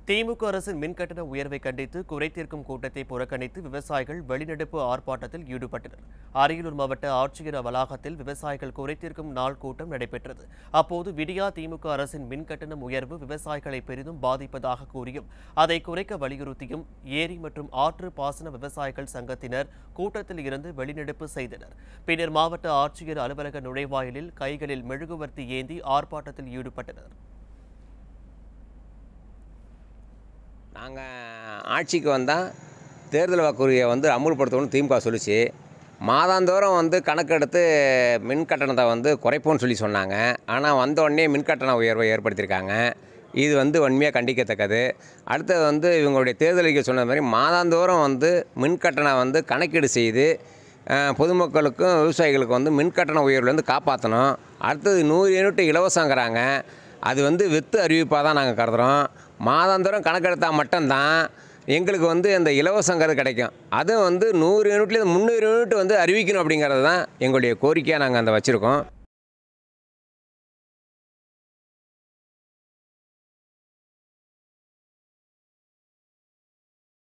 திமுக அரசின் மின்கட்டண உயர்வை கண்டித்து குறைதீர்க்கும் கூட்டத்தை புறக்கணித்து விவசாயிகள் வெளிநடப்பு ஆர்ப்பாட்டத்தில் ஈடுபட்டனர் அரியலூர் மாவட்ட ஆட்சியர் வளாகத்தில் விவசாயிகள் குறைதீர்க்கும் நாள் கூட்டம் நடைபெற்றது அப்போது விடியா திமுக அரசின் மின்கட்டணம் உயர்வு விவசாயிகளை பெரிதும் பாதிப்பதாக கூறியும் அதை குறைக்க வலியுறுத்தியும் ஏரி மற்றும் ஆற்று பாசன விவசாயிகள் சங்கத்தினர் கூட்டத்தில் இருந்து வெளிநடப்பு செய்தனர் பின்னர் மாவட்ட ஆட்சியர் அலுவலக நுழைவாயிலில் கைகளில் மெழுகுவர்த்தி ஏந்தி ஆர்ப்பாட்டத்தில் ஈடுபட்டனர் நாங்கள் ஆட்சிக்கு வந்தால் தேர்தல் வாக்குறுதியை வந்து அமுல்படுத்தணும்னு திமுக சொல்லிச்சு மாதாந்தோறும் வந்து கணக்கெடுத்து மின் கட்டணத்தை வந்து குறைப்போம்னு சொல்லி சொன்னாங்க ஆனால் வந்த உடனே மின் கட்டண உயர்வை ஏற்படுத்தியிருக்காங்க இது வந்து வன்மையாக கண்டிக்கத்தக்கது அடுத்தது வந்து இவங்களுடைய தேர்தல் அறிக்கை சொன்ன மாதிரி மாதாந்தோறும் வந்து மின் கட்டணம் வந்து கணக்கீடு செய்து அஹ், பொதுமக்களுக்கும் விவசாயிகளுக்கும் வந்து மின் கட்டண உயர்வுலேருந்து காப்பாற்றணும் அடுத்தது நூறு யூனிட் இலவசங்கிறாங்க அது வந்து வெத்து அறிவிப்பாக தான் நாங்கள் கருதுகிறோம் மாதாந்தோறும் கணக்கெடுத்தால் மட்டும்தான் எங்களுக்கு வந்து அந்த இலவசங்கிறது கிடைக்கும் அதுவும் வந்து நூறு யூனிட்லேருந்து முந்நூறு யூனிட் வந்து அறிவிக்கணும் அப்படிங்கிறது தான் எங்களுடைய கோரிக்கையாக நாங்கள் அந்த வச்சுருக்கோம்